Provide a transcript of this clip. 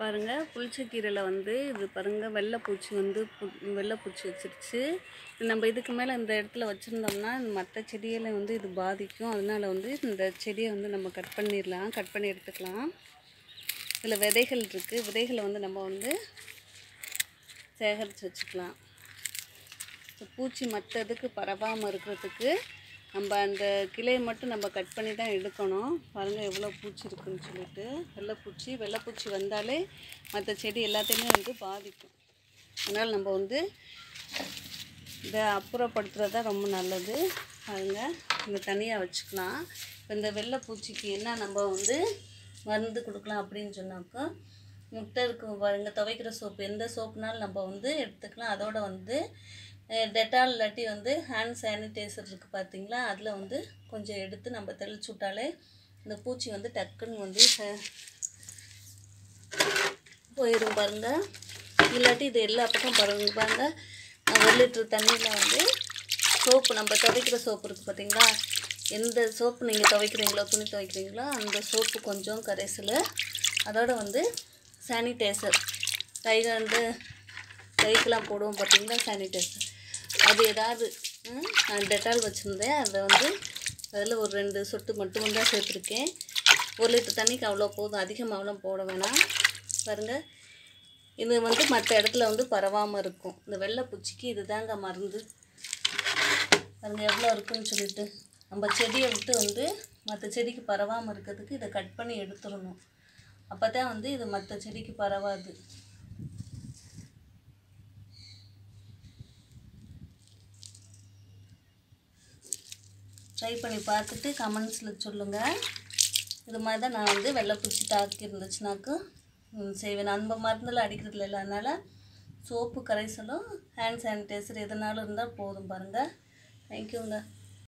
பாருங்கள் புளிச்சக்கீரையில் வந்து இது பாருங்கள் வெள்ளைப்பூச்சி வந்து பு- வெள்ளைப்பூச்சி வச்சிருச்சு இது நம்ம இதுக்கு மேலே இந்த இடத்துல வச்சுருந்தோம்னா மற்ற செடிகளை வந்து இது பாதிக்கும் அதனால வந்து இந்த செடியை வந்து நம்ம கட் பண்ணிடலாம் கட் பண்ணி எடுத்துக்கலாம் இதில் விதைகள் இருக்குது விதைகளை வந்து நம்ம வந்து சேகரித்து வச்சுக்கலாம் இந்த பூச்சி மற்ற இதுக்கு பரவாமல் இருக்கிறதுக்கு நம்ம அந்த கிளையை மட்டும் நம்ம கட் பண்ணி தான் எடுக்கணும் பாருங்கள் எவ்வளோ பூச்சி இருக்குன்னு சொல்லிட்டு வெள்ளைப்பூச்சி வெள்ளைப்பூச்சி வந்தாலே மற்ற செடி எல்லாத்தையுமே வந்து பாதிக்கும் அதனால் நம்ம வந்து இதை அப்புறப்படுத்துறது தான் ரொம்ப நல்லது பாருங்கள் இங்கே தனியாக வச்சுக்கலாம் இப்போ இந்த வெள்ளைப்பூச்சிக்கு என்ன நம்ம வந்து மருந்து கொடுக்கலாம் அப்படின்னு சொன்னாக்கா முட்டை இருக்கும் பாருங்க துவைக்கிற சோப்பு எந்த சோப்புனாலும் நம்ம வந்து எடுத்துக்கலாம் அதோட வந்து டெட்டால் இல்லாட்டி வந்து ஹேண்ட் சானிடைசர் இருக்குது பார்த்தீங்களா அதில் வந்து கொஞ்சம் எடுத்து நம்ம தெளிச்சு விட்டாலே இந்த பூச்சி வந்து டக்குன்னு வந்து ச- போயிடும் பாருங்க இல்லாட்டி இது எல்லா பக்கம் பாருங்க பாருங்க நான் ஒரு லிட்டர் தண்ணியில் வந்து சோப்பு நம்ம துவைக்கிற சோப்பு இருக்குது பார்த்தீங்களா எந்த சோப்பு நீங்கள் துவைக்கிறீங்களோ துணி துவைக்கிறீங்களோ அந்த சோப்பு கொஞ்சம் கரைசல் அதோட வந்து சானிடைசர் கை வந்து கைக்கெலாம் போடுவோம் பார்த்தீங்களா சானிடைசர் அது ஏதாவது ம், நான் டெட்டால் வச்சுருந்தேன் அதை வந்து அதில் ஒரு ரெண்டு சொட்டு மட்டும் தான் சேர்த்துருக்கேன் ஒரு லிட்டர் தண்ணிக்கு அவ்வளோ போதும் அதிகமாகலாம் போட வேணாம் பாருங்கள் இது வந்து மற்ற இடத்துல வந்து பரவாமல் இருக்கும் இந்த வெள்ளைப்பூச்சிக்கு இது தாங்க மருந்து பாருங்க எவ்வளோ இருக்குன்னு சொல்லிட்டு நம்ம செடியை விட்டு வந்து மற்ற செடிக்கு பரவாமல் இருக்கிறதுக்கு இதை கட் பண்ணி எடுத்துடணும் அப்போ தான் வந்து இது மற்ற செடிக்கு பரவாது ட்ரை பண்ணி பார்த்துட்டு கமெண்ட்ஸில் சொல்லுங்கள் இது மாதிரி தான் நான் வந்து வெள்ளைப்பூச்சி தாக்கி இருந்துச்சுனாக்கா ம், செய்வேன் நம்ம மருந்தில் அடிக்கிறதுல இல்லை அதனால் சோப்பு கரைசலும் ஹேண்ட் சானிடைசர் எதுனாலும் இருந்தால் போதும் பாருங்கள் தேங்க்யூங்க